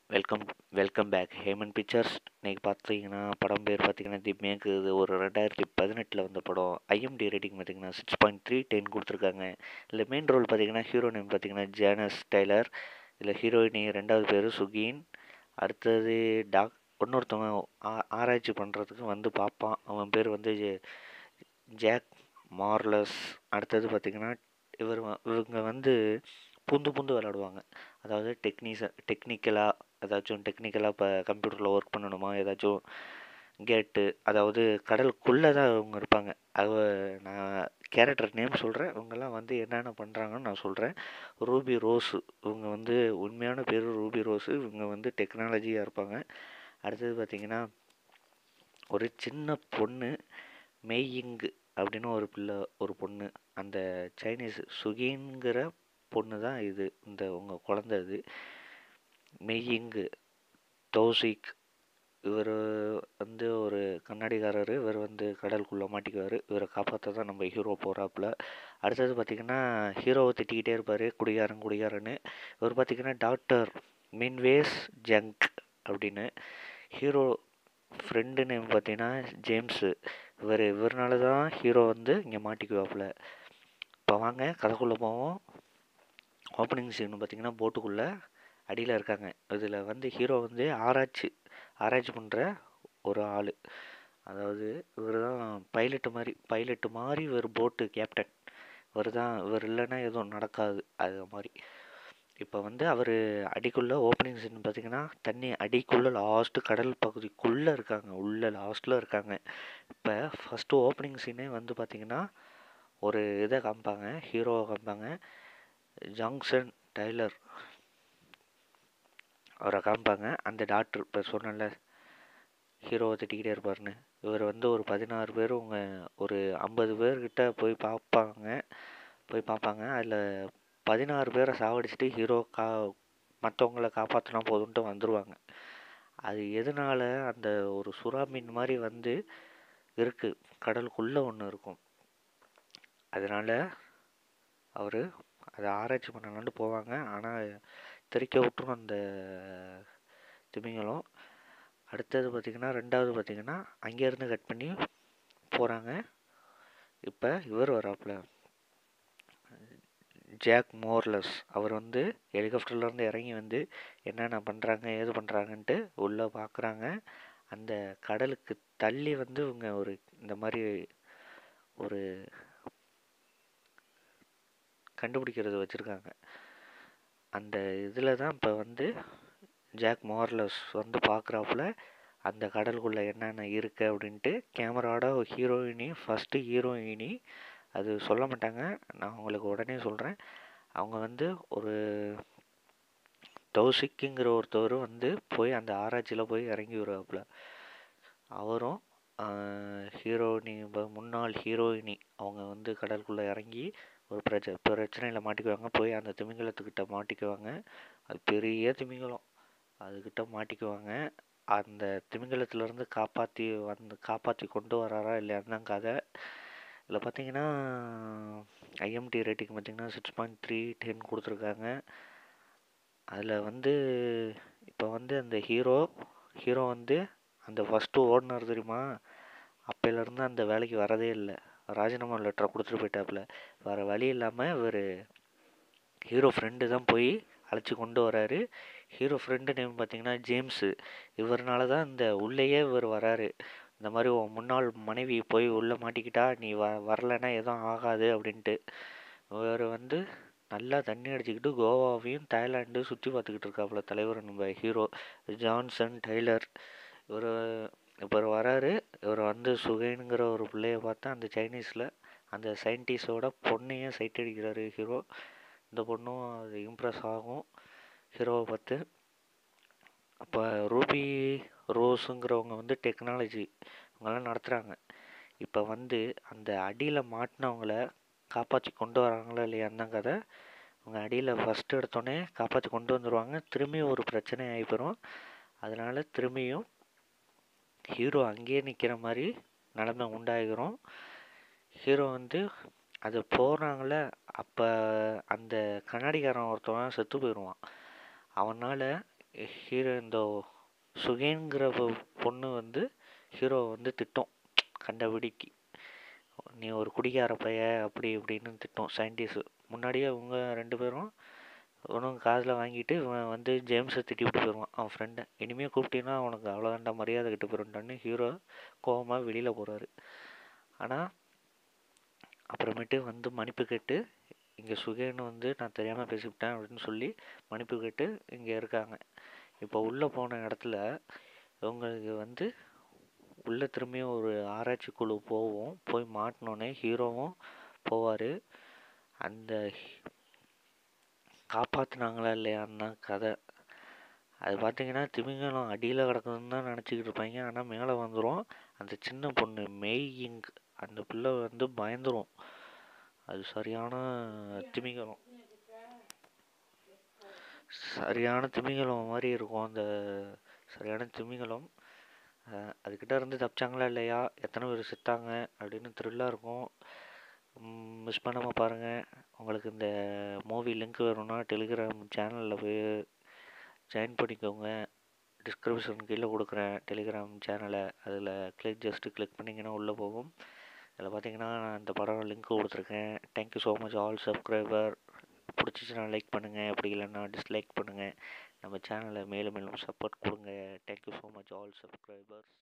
welcome welcome back ஹேமன் pictures இன்னைக்கு பார்த்தீங்கன்னா படம் பேர் பார்த்தீங்கன்னா தி மேக் இது ஒரு ரெண்டாயிரத்தி பதினெட்டில் வந்த படம் ஐஎம்டி ரேட்டிங் பார்த்தீங்கன்னா சிக்ஸ் பாயிண்ட் த்ரீ டென் கொடுத்துருக்காங்க இதில் மெயின் ரோல் பார்த்தீங்கன்னா ஹீரோ நேம் பார்த்தீங்கன்னா ஜேனஸ் டைலர் இதில் ஹீரோயினி ரெண்டாவது பேர் சுகீன் அடுத்தது டாக் இன்னொருத்தவங்க ஆ- ஆராய்ச்சி பண்ணுறதுக்கு வந்து பார்ப்பான் அவன் பேர் வந்து ஜே- ஜாக் மார்லஸ் அடுத்தது பார்த்தீங்கன்னா இவர் வ- இவங்க வந்து பூந்து பூந்து விளாடுவாங்க அதாவது டெக்னீஷியன் டெக்னிக்கலாக ஏதாச்சும் டெக்னிக்கலாக இப்போ கம்ப்யூட்டரில் ஒர்க் பண்ணணுமா ஏதாச்சும் கேட்டு அதாவது கடலுக்குள்ளே தான் அவங்க இருப்பாங்க அவ நான் கேரக்டர் நேம் சொல்கிறேன் இவங்கெல்லாம் வந்து என்னென்ன பண்ணுறாங்கன்னு நான் சொல்கிறேன் ரூபி ரோஸு இவங்க வந்து உண்மையான பேர் ரூபி ரோஸு இவங்க வந்து டெக்னாலஜியாக இருப்பாங்க அடுத்தது பார்த்திங்கன்னா ஒரு சின்ன பொண்ணு மெய்யிங்கு அப்படின்னு ஒரு பிள்ளை ஒரு பொண்ணு அந்த சைனீஸ் சுகிங்கிற பொண்ணு தான் இது இந்த உங்கள் குழந்தை இது மெய்யிங்கு தௌசிக் இவர் வந்து ஒரு கண்ணாடிக்காரர் இவர் வந்து கடலுக்குள்ளே மாட்டிக்குவார் இவரை காப்பாற்ற தான் நம்ம ஹீரோ போகிறாப்புல அடுத்தது பார்த்திங்கன்னா ஹீரோவை திட்டிக்கிட்டே இருப்பார் குடிகாரன் குடிகாரன்னு இவர் பார்த்திங்கன்னா டாக்டர் மின்வேஸ் ஜங்க் அப்படின்னு ஹீரோ ஃப்ரெண்டு நேம் பார்த்தீங்கன்னா ஜேம்ஸு இவர் இவர்னால தான் ஹீரோ வந்து இங்கே மாட்டிக்குவாப்புல இப்போ வாங்க கதைக்குள்ளே போவோம் ஓப்பனிங் சீன் பார்த்தீங்கன்னா போட்டுக்குள்ளே அடியில் இருக்காங்க இதில் வந்து ஹீரோ வந்து ஆராய்ச்சி ஆராய்ச்சி பண்ணுற ஒரு ஆள் அதாவது இவர் தான் பைலட்டு மாதிரி பைலட்டு மாதிரி இவர் போட்டு கேப்டன் இவர் தான் இவர் இல்லைன்னா எதுவும் நடக்காது அது மாதிரி இப்போ வந்து அவர் அடிக்குள்ளே ஓப்பனிங் சீன் பார்த்தீங்கன்னா தண்ணி அடிக்குள்ளே லாஸ்ட்டு கடல் பகுதிக்குள்ளே இருக்காங்க உள்ளே லாஸ்ட்டில் இருக்காங்க இப்போ ஃபஸ்ட்டு ஓப்பனிங் சீனே வந்து பார்த்தீங்கன்னா ஒரு இதை காமிப்பாங்க ஹீரோவை காமிப்பாங்க ஜாங்சன் டைலர் அவரை காமிப்பாங்க அந்த டாக்டர் இப்போ சொன்னேன்ல ஹீரோவை திட்டிக்கிட்டே இருப்பாருன்னு இவர் வந்து ஒரு பதினாறு பேர் உங்க ஒரு ஐம்பது பேர்கிட்ட போய் பார்ப்பாங்க போய் பார்ப்பாங்க அதில் பதினாறு பேரை சாவடிச்சிட்டு ஹீரோ கா மற்றவங்கள காப்பாற்றினா போதுன்ட்டு வந்துடுவாங்க அது எதனால அந்த ஒரு சுறா மீன் மாதிரி வந்து இருக்குது கடலுக்குள்ளே ஒன்று இருக்கும் அதனால் அவர் அதை ஆராய்ச்சி பண்ணலான்ட்டு போவாங்க ஆனால் தெறிக்க விட்டுரும் அந்த திமிங்கலம் அடுத்தது பார்த்திங்கன்னா ரெண்டாவது பார்த்திங்கன்னா அங்கேருந்து கட் பண்ணி போகிறாங்க இப்போ இவர் வராப்புல ஜாக் மோர்லஸ் அவர் வந்து ஹெலிகாப்டர்லேருந்து இறங்கி வந்து என்னென்ன பண்ணுறாங்க ஏது பண்ணுறாங்கன்ட்டு உள்ளே பார்க்குறாங்க அந்த கடலுக்கு தள்ளி வந்து இவங்க ஒரு இந்த மாதிரி ஒரு கண்டுபிடிக்கிறது வச்சுருக்காங்க அந்த இதில் தான் இப்போ வந்து ஜாக் மார்லஸ் வந்து பார்க்குறாப்புல அந்த கடலுக்குள்ளே என்னென்ன இருக்குது அப்படின்ட்டு கேமராவோட ஹீரோயினி ஃபஸ்ட்டு ஹீரோயினி அது சொல்ல மாட்டாங்க நான் உங்களுக்கு உடனே சொல்கிறேன் அவங்க வந்து ஒரு தௌசிக்குங்கிற ஒருத்தவர் வந்து போய் அந்த ஆராய்ச்சியில் போய் இறங்கி வருவாப்புல அவரும் ஹீரோயினி முன்னாள் ஹீரோயினி அவங்க வந்து கடலுக்குள்ளே இறங்கி ஒரு பிரச்ச பிரச்சனையில் மாட்டிக்குவாங்க போய் அந்த திமிங்கலத்துக்கிட்ட மாட்டிக்குவாங்க அது பெரிய திமிங்கலம் அதுக்கிட்ட மாட்டிக்குவாங்க அந்த திமிங்கலத்துலேருந்து காப்பாற்றி வந்து காப்பாற்றி கொண்டு வராரா இல்லையான்னு தான் கதை இதில் பார்த்தீங்கன்னா ஐஎம்டி ரேட்டிங் பார்த்தீங்கன்னா சிக்ஸ் பாயிண்ட் த்ரீ டென் கொடுத்துருக்காங்க அதில் வந்து இப்போ வந்து அந்த ஹீரோ ஹீரோ வந்து அந்த ஃபஸ்ட்டு ஓடினார் தெரியுமா அப்போலேருந்து அந்த வேலைக்கு வரதே இல்லை ராஜினாமா லெட்டரை கொடுத்துட்டு போயிட்டாப்புல வேறு வழி இல்லாமல் இவர் ஹீரோ ஃப்ரெண்டு தான் போய் அழைச்சி கொண்டு வராரு ஹீரோ ஃப்ரெண்டு நேம் பார்த்தீங்கன்னா ஜேம்ஸு இவர்னால தான் இந்த உள்ளேயே இவர் வராரு இந்த மாதிரி உன் முன்னாள் மனைவி போய் உள்ளே மாட்டிக்கிட்டா நீ வ வரலைன்னா எதுவும் ஆகாது அப்படின்ட்டு இவர் வந்து நல்லா தண்ணி அடிச்சுக்கிட்டு கோவாவையும் தாய்லாண்டு சுற்றி பார்த்துக்கிட்டு இருக்காப்புல தலைவர் நம்ம ஹீரோ ஜான்சன் டைலர் இவர் இவர் வராரு இவர் வந்து சுகைனுங்கிற ஒரு பிள்ளைய பார்த்தா அந்த சைனீஸில் அந்த சயின்டிஸ்டோட பொண்ணையும் சைட் அடிக்கிறாரு ஹீரோ இந்த பொண்ணும் அது இம்ப்ரெஸ் ஆகும் ஹீரோவை பார்த்து அப்போ ரூபி ரோஸுங்கிறவங்க வந்து டெக்னாலஜி இவங்கெல்லாம் நடத்துகிறாங்க இப்போ வந்து அந்த அடியில் மாட்டினவங்கள காப்பாற்றி கொண்டு வராங்களா இல்லையான்னு தான் கதை அவங்க அடியில் ஃபஸ்ட்டு எடுத்தோடனே காப்பாற்றி கொண்டு வந்துடுவாங்க திரும்பியும் ஒரு பிரச்சனை ஆகி போயிடும் அதனால் திரும்பியும் ஹீரோ அங்கேயே நிற்கிற மாதிரி நிலமை உண்டாகிரும் ஹீரோ வந்து அது போகிறாங்கள அப்போ அந்த கண்ணாடிக்காரன் ஒருத்தவன் செத்து போயிடுவான் அவனால் ஹீரோ இந்த சுகேங்கிற பொ- பொண்ணு வந்து ஹீரோவை வந்து திட்டம் கண்டபிடிக்கி நீ ஒரு குடிகார பைய அப்படி இப்படின்னு திட்டம் சயின்டிஸ்ட் முன்னாடியே அவங்க ரெண்டு பேரும் ஒன்றும் காதில் வாங்கிட்டு இவன் வந்து ஜேம்ஸை திட்டி விட்டு போயிடுவான் அவன் ஃப்ரெண்டை இனிமேல் கூப்பிட்டீங்கன்னா அவனுக்கு அவ்வளோதான்டா மரியாதை கிட்ட போயிடும்டான்னு ஹீரோ கோவமாக வெளியில் போகிறாரு ஆனால் அப்புறமேட்டு வந்து மன்னிப்பு கேட்டு இங்கே சுகேன்னு வந்து நான் தெரியாமல் பேசிவிட்டேன் அப்படின்னு சொல்லி மன்னிப்பு கேட்டு இங்கே இருக்காங்க இப்போ உள்ளே போன இடத்துல இவங்களுக்கு வந்து உள்ளே திரும்பியும் ஒரு ஆராய்ச்சி குழு போவோம் போய் மாட்டினோன்னே ஹீரோவும் போவார் அந்த காப்பாற்றுனாங்களா இல்லையான்னு தான் கதை அது பார்த்தீங்கன்னா திமிங்கலம் அடியில் கிடக்குதுன்னு தான் நினச்சிக்கிட்டு இருப்பாங்க ஆனால் மேலே வந்துடும் அந்த சின்ன பொண்ணு மெய்யிங் அந்த பிள்ளை வந்து பயந்துரும் அது சரியான திமிங்கலம் சரியான திமிங்கலம் மாதிரி இருக்கும் அந்த சரியான திமிங்கலம் அஹ் அதுக்கிட்ட இருந்து தப்பிச்சாங்களா இல்லையா எத்தனை பேர் செத்தாங்க அப்படின்னு த்ரில்லாக இருக்கும் மிஸ் பண்ணாமல் பாருங்கள் உங்களுக்கு இந்த மூவி லிங்க் வேணும்னா டெலிகிராம் சேனலில் போய் ஜாயின் பண்ணிக்கோங்க டிஸ்கிரிப்ஷன் கீழே கொடுக்குறேன் டெலிகிராம் சேனலை அதில் கிளிக் ஜஸ்ட்டு கிளிக் பண்ணிங்கன்னா உள்ளே போகும் அதில் பார்த்தீங்கன்னா நான் இந்த படம் லிங்க் கொடுத்துருக்கேன் thank you so much all subscriber பிடிச்சிச்சுன்னா லைக் பண்ணுங்கள் அப்படி இல்லைன்னா டிஸ்லைக் பண்ணுங்கள் நம்ம சேனலை மேலும் மேலும் சப்போர்ட் கொடுங்க thank you so much all subscribers